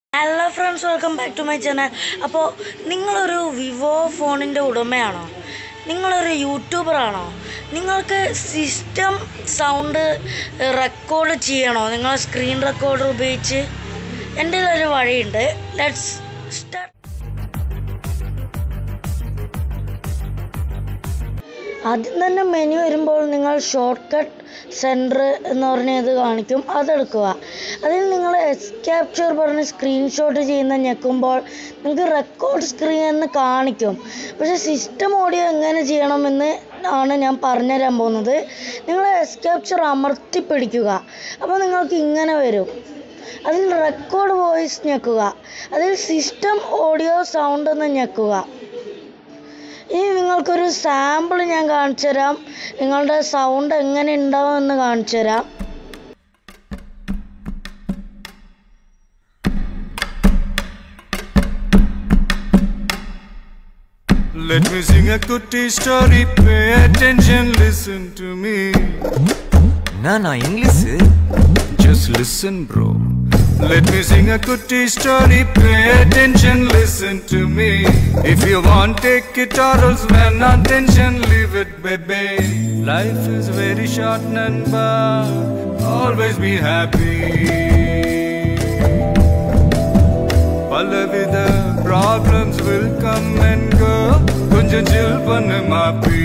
Hello friends welcome back to my channel അപ്പോൾ നിങ്ങളൊരു Vivo ഫോണിൻ്റെ ഉടമയാണോ നിങ്ങളൊരു യൂട്യൂബറാണോ നിങ്ങൾക്ക് സിസ്റ്റം സൗണ്ട് റെക്കോർഡ് ചെയ്യണോ നിങ്ങൾ സ്ക്രീൻ റെക്കോർഡർ ഉപയോഗിച്ച് എൻ്റെ ഒരു വഴിയുണ്ട് ലെറ്റ്സ് സ്റ്റാർട്ട് ആദ്യം തന്നെ മെനു വരുമ്പോൾ നിങ്ങൾ ഷോർട്ട് കട്ട് സെൻറ്റർ എന്ന് പറഞ്ഞ ഇത് കാണിക്കും അതെടുക്കുക അതിൽ നിങ്ങൾ എസ് ക്യാപ്ചർ പറഞ്ഞ് സ്ക്രീൻഷോട്ട് ചെയ്യുന്ന ഞെക്കുമ്പോൾ നിങ്ങൾക്ക് റെക്കോർഡ് സ്ക്രീൻ എന്ന് കാണിക്കും പക്ഷേ സിസ്റ്റം ഓഡിയോ എങ്ങനെ ചെയ്യണമെന്ന് ആണ് ഞാൻ പറഞ്ഞുതരാൻ പോകുന്നത് നിങ്ങൾ എസ് ക്യാപ്ചർ അമർത്തി പിടിക്കുക അപ്പോൾ നിങ്ങൾക്ക് ഇങ്ങനെ വരും അതിൽ റെക്കോർഡ് വോയിസ് ഞെക്കുക അതിൽ സിസ്റ്റം ഓഡിയോ സൗണ്ട് എന്ന് ഞെക്കുക ഇനി നിങ്ങൾക്കൊരു സാമ്പിൾ ഞാൻ കാണിച്ചു തരാം നിങ്ങളുടെ സൗണ്ട് എങ്ങനെ ഉണ്ടാവും എന്ന് കാണിച്ചു തരാം Let me sing a cutie story, pay attention, listen to me. நானா English Just listen, bro. Let me sing a cutie story, pay attention, listen to me. If you want, take it or else, man, attention, leave it, baby. Life is very short, Nanba. Always be happy. பலவித problems will come and go கொஞ்சம் chill பண்ணு மாப்பி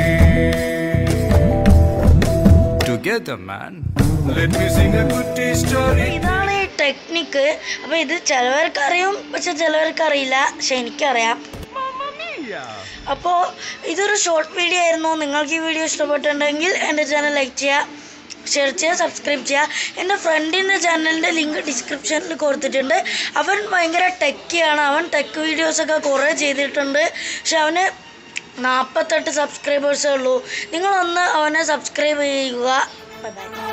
together man let me sing a good story ഇതാണ് ഈ technique അപ്പോൾ ഇത് ചിലവർക്ക് അറിയും പക്ഷെ ചിലവർക്ക് അറിയില്ല പക്ഷെ എനിക്കറിയാം അപ്പോൾ ഇതൊരു ഷോർട്ട് വീഡിയോ ആയിരുന്നു നിങ്ങൾക്ക് ഈ വീഡിയോ ഇഷ്ടപ്പെട്ടിട്ടുണ്ടെങ്കിൽ എൻ്റെ ചാനൽ ലൈക്ക് ചെയ്യുക ഷെയർ ചെയ്യുക സബ്സ്ക്രൈബ് ചെയ്യുക എൻ്റെ ഫ്രണ്ടിൻ്റെ ചാനലിൻ്റെ ലിങ്ക് ഡിസ്ക്രിപ്ഷനിൽ കൊടുത്തിട്ടുണ്ട് അവൻ ഭയങ്കര ടെക്കിയാണ് അവൻ ടെക് വീഡിയോസൊക്കെ കുറേ ചെയ്തിട്ടുണ്ട് പക്ഷെ അവന് നാൽപ്പത്തെട്ട് സബ്സ്ക്രൈബേഴ്സേ ഉള്ളൂ നിങ്ങളൊന്ന് അവനെ സബ്സ്ക്രൈബ് ചെയ്യുക ബൈ ബൈ